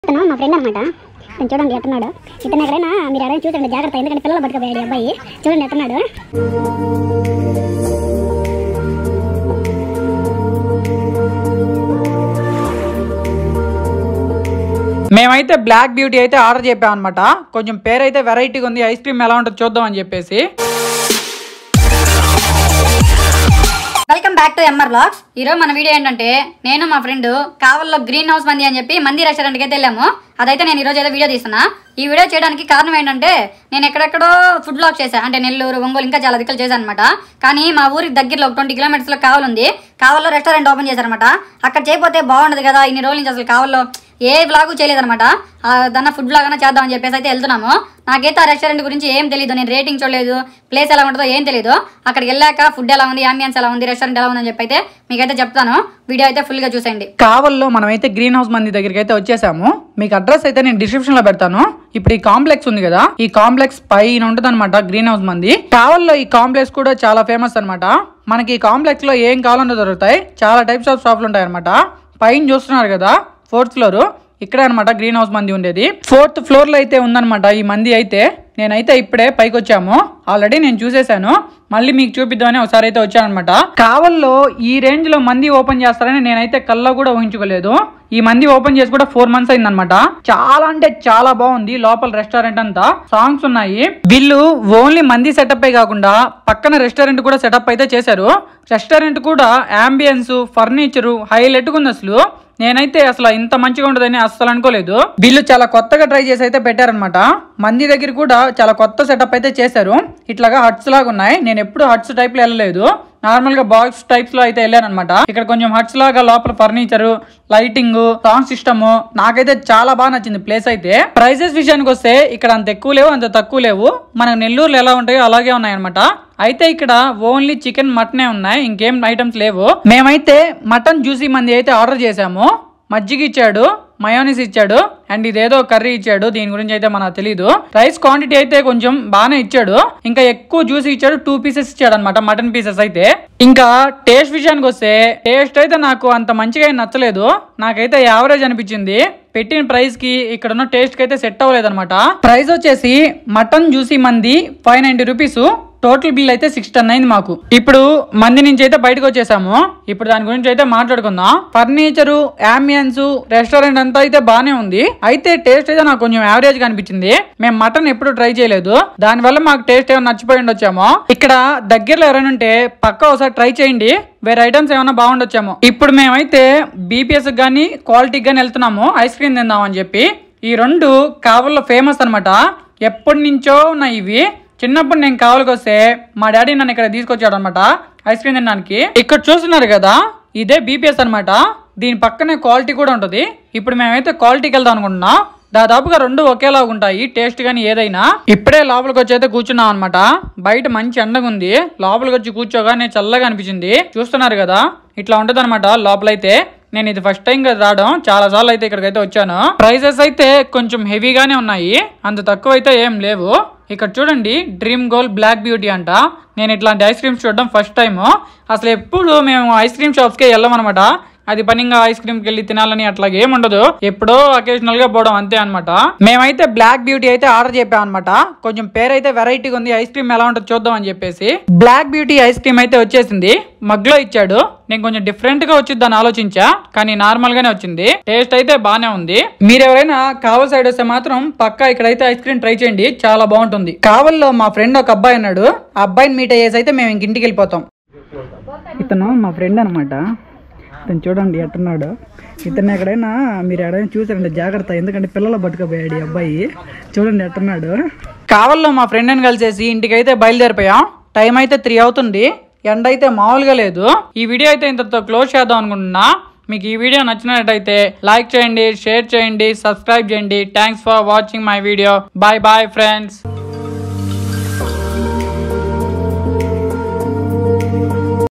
ఇతను మా ఫ్రెండ్ అనమాట ఇతను చూడండి ఎట్టున్నాడు ఇతను ఎక్కడైనా మీరు ఎవరైనా చూడండి జాగ్రత్త ఎందుకంటే పిల్లలు పట్టుకుపోయాడు ఈ అబ్బాయి చూడండి ఎట్టున్నాడు మేమైతే బ్లాక్ బ్యూటీ అయితే ఆర్డర్ చెప్పాం అనమాట కొంచెం పేరైతే వెరైటీగా ఉంది ఐస్ క్రీమ్ ఎలా ఉంటుందో చూద్దాం అని చెప్పేసి welcome back to MR blogs ఈరోజు మన వీడియో ఏంటంటే నేను మా ఫ్రెండ్ కావల్లో గ్రీన్ హౌస్ మంది అని చెప్పి మంది రెస్టారెంట్కి అయితే వెళ్ళాము అదైతే నేను ఈరోజు ఏదో వీడియో తీస్తున్నా ఈ వీడియో చేయడానికి కారణం ఏంటంటే నేను ఎక్కడెక్కడో ఫుడ్ బ్లాగ్ చేశాను అంటే నెల్లూరు ఒంగోలు ఇంకా చాలా దిక్కులు చేశాను అనమాట కానీ మా ఊరికి దగ్గరలో ఒక ట్వంటీ కిలోమీటర్స్లో కావాలంది కావల్లో రెస్టారెంట్ ఓపెన్ చేశారనమాట అక్కడ చేయకపోతే బాగుండదు కదా ఇన్ని రోజుల నుంచి అసలు కావల్లో ఏ వ్లాగు చేయలేదన్నమాట దన్న ఫుడ్ బ్లాగ్ అన్నా చేద్దామని చెప్పేసి అయితే వెళ్తున్నాము నాకైతే ఆ రెస్టారెంట్ గురించి ఏం తెలియదు నేను రేటింగ్ చూడలేదు ప్లేస్ ఎలా ఉంటుందో ఏం తెలియదు అక్కడికి వెళ్ళాక ఫుడ్ ఎలా ఉంది అంబియన్స్ ఎలా ఉంది రెస్టారెంట్ ఎలా ఉందని చెప్పి అయితే మీకైతే చెప్తాను వీడియో అయితే ఫుల్గా చూసేయండి కావల్లో మనమైతే గ్రీన్ హౌస్ మంది దగ్గరికి అయితే వచ్చేసాము మీకు అడ్రస్ అయితే నేను డిస్క్రిప్షన్ లో పెడతాను ఇప్పుడు ఈ కాంప్లెక్స్ ఉంది కదా ఈ కాంప్లెక్స్ పైన ఉంటుంది అనమాట గ్రీన్ హౌస్ మంది కావల్లో ఈ కాంప్లెక్స్ కూడా చాలా ఫేమస్ అన్నమాట మనకి ఈ కాంప్లెక్స్ లో ఏం కావాలన్నా దొరుకుతాయి చాలా టైప్స్ ఆఫ్ షాపులు ఉంటాయి అనమాట పైన చూస్తున్నారు కదా ఫోర్త్ ఫ్లోర్ ఇక్కడే అనమాట గ్రీన్ హౌస్ మంది ఉండేది ఫోర్త్ ఫ్లోర్ లో అయితే ఉందన్నమాట ఈ మంది అయితే నేనైతే ఇప్పుడే పైకి వచ్చాము ఆల్రెడీ నేను చూసేశాను మళ్ళీ మీకు చూపిద్దామని ఒకసారి అయితే వచ్చానమాట కావల్లో ఈ రేంజ్ లో మంది ఓపెన్ చేస్తారని నేనైతే కల్లో కూడా ఊహించుకోలేదు ఈ మంది ఓపెన్ చేసి కూడా ఫోర్ మంత్స్ అయిందనమాట చాలా అంటే చాలా బాగుంది లోపల రెస్టారెంట్ అంతా సాంగ్స్ ఉన్నాయి వీళ్ళు ఓన్లీ మంది సెటప్ కాకుండా పక్కన రెస్టారెంట్ కూడా సెటప్ అయితే చేశారు రెస్టారెంట్ కూడా అంబియన్స్ ఫర్నిచర్ హైలైట్ ఉంది అసలు నేనైతే అసలు ఇంత మంచిగా ఉంటుందని అస్సలు అనుకోలేదు వీళ్ళు చాలా కొత్తగా ట్రై చేసి అయితే పెట్టారనమాట మంది దగ్గర కూడా చాలా కొత్త సెటప్ అయితే చేశారు ఇట్లాగా హట్స్ లాగా ఉన్నాయి నేను ఎప్పుడు హట్స్ టైప్ లో వెళ్ళలేదు నార్మల్ గా బాక్స్ టైప్స్ లో అయితే వెళ్ళాను అనమాట ఇక్కడ కొంచెం హట్స్ లాగా లోపల ఫర్నిచర్ లైటింగ్ సౌండ్ సిస్టమ్ నాకైతే చాలా బాగా నచ్చింది ప్లేస్ అయితే ప్రైసెస్ విషయానికి వస్తే ఇక్కడ అంత ఎక్కువ లేవు అంత తక్కువ లేవు మన నెల్లూరులో ఎలా ఉంటాయో అలాగే ఉన్నాయి అనమాట అయితే ఇక్కడ ఓన్లీ చికెన్ మటనే ఉన్నాయి ఇంకేం ఐటమ్స్ లేవు మేమైతే మటన్ జ్యూసీ మంది అయితే ఆర్డర్ చేసాము మజ్జిగ ఇచ్చాడు మయోనిస్ ఇచ్చాడు అండ్ ఇదేదో కర్రీ ఇచ్చాడు దీని గురించి అయితే మనకు తెలియదు రైస్ క్వాంటిటీ అయితే కొంచెం బాగానే ఇచ్చాడు ఇంకా ఎక్కువ జ్యూస్ ఇచ్చాడు టూ పీసెస్ ఇచ్చాడు అనమాట మటన్ పీసెస్ అయితే ఇంకా టేస్ట్ విషయానికి వస్తే టేస్ట్ అయితే నాకు అంత మంచిగా ఏం నచ్చలేదు నాకైతే యావరేజ్ అనిపించింది పెట్టిన ప్రైస్ కి ఇక్కడ ఉన్న టేస్ట్ కి అయితే సెట్ అవ్వలేదు అనమాట ప్రైస్ వచ్చేసి మటన్ జ్యూసీ మంది five ninety rupees total bill అయితే సిక్స్ టెన్ అయింది మాకు ఇప్పుడు మంది నుంచి అయితే బయటకు వచ్చేసాము ఇప్పుడు దాని గురించి అయితే మాట్లాడుకుందాం ఫర్నిచర్ అంబియన్స్ రెస్టారెంట్ అంతా అయితే బానే ఉంది అయితే టేస్ట్ అయితే నాకు కొంచెం యావరేజ్ గా అనిపించింది మేము మటన్ ఎప్పుడు ట్రై చేయలేదు దాని వల్ల మాకు టేస్ట్ ఏమైనా నచ్చిపోయి ఉండొచ్చేమో ఇక్కడ దగ్గరలో ఎవరైనా ఉంటే పక్క ఒకసారి ట్రై చేయండి వేరే ఐటమ్స్ ఏమైనా బాగుండొచ్చేమో ఇప్పుడు మేమైతే బీపీఎస్ కానీ క్వాలిటీకి కానీ వెళ్తున్నాము ఐస్ క్రీమ్ తిందాం అని చెప్పి ఈ రెండు కావల్లో ఫేమస్ అన్నమాట ఎప్పటి నుంచో ఉన్నాయి ఇవి చిన్నప్పుడు నేను కావాలకి వస్తే మా డాడీ నన్ను ఇక్కడ తీసుకొచ్చాడు అనమాట ఐస్ క్రీమ్ తినడానికి ఇక్కడ చూస్తున్నారు కదా ఇదే బీపీఎస్ అన్నమాట దీని పక్కనే క్వాలిటీ కూడా ఉంటుంది ఇప్పుడు మేమైతే క్వాలిటీకి వెళ్దాం అనుకుంటున్నాం దాదాపుగా రెండు ఒకేలాగా ఉంటాయి టేస్ట్ కానీ ఏదైనా ఇప్పుడే లోపలికి వచ్చి అయితే కూర్చున్నాం అనమాట బయట మంచి ఎండగా ఉంది లోపలికి వచ్చి కూర్చోగానే చల్లగా అనిపించింది చూస్తున్నారు కదా ఇట్లా ఉంటది అనమాట లోపలైతే నేను ఇది ఫస్ట్ టైం కదా రావడం చాలా సార్లు అయితే ఇక్కడికైతే వచ్చాను ప్రైసెస్ అయితే కొంచెం హెవీగానే ఉన్నాయి అంత తక్కువ అయితే ఏం లేవు ఇక్కడ చూడండి డ్రీమ్ గోల్ బ్లాక్ బ్యూటీ అంట నేను ఇట్లాంటి ఐస్ క్రీమ్స్ చూడడం ఫస్ట్ టైం అసలు ఎప్పుడు మేము ఐస్ క్రీమ్ షాప్స్కే వెళ్ళమన్నమాట అది పనిగా ఐస్ క్రీమ్కి వెళ్ళి తినాలని అట్లా ఏం ఉండదు ఎప్పుడో అకేషనల్ గా పోవడం అంతే అనమాట మేమైతే బ్లాక్ బ్యూటీ అయితే ఆర్డర్ చెప్పాం అనమాట కొంచెం పేరైతే వెరైటీగా ఉంది ఐస్ క్రీమ్ ఎలా ఉంటుందో చూద్దాం అని చెప్పేసి బ్లాక్ బ్యూటీ ఐస్ క్రీమ్ అయితే వచ్చేసింది మగ్లో ఇచ్చాడు నేను కొంచెం డిఫరెంట్ గా వచ్చిద్దని ఆలోచించా కానీ నార్మల్ గానే వచ్చింది టేస్ట్ అయితే బానే ఉంది మీరు ఎవరైనా కావల్ సైడ్ వస్తే మాత్రం పక్కా ఇక్కడైతే ఐస్ క్రీమ్ ట్రై చేయండి చాలా బాగుంటుంది కావల్లో మా ఫ్రెండ్ ఒక అబ్బాయి ఉన్నాడు ఆ అబ్బాయిని మీట్ అయ్యేసి అయితే మేము ఇంక ఇంటికి వెళ్ళిపోతాం ఇతను మా ఫ్రెండ్ అనమాట ఇతను చూడండి ఎట్టున్నాడు ఇతను ఎక్కడైనా మీరు ఎక్కడైనా చూసారండి జాగ్రత్త ఎందుకంటే పిల్లలు పట్టుకుపోయాడు ఈ అబ్బాయి చూడండి ఎట్టున్నాడు కావల్లో మా ఫ్రెండ్ని కలిసేసి ఇంటికైతే బయలుదేరిపోయాం టైం అయితే త్రీ అవుతుంది ఎండ అయితే మామూలుగా లేదు ఈ వీడియో అయితే ఇంతతో క్లోజ్ చేద్దాం అనుకుంటున్నా మీకు ఈ వీడియో నచ్చినట్టయితే లైక్ చేయండి షేర్ చేయండి సబ్స్క్రైబ్ చేయండి thanks for watching my video bye bye friends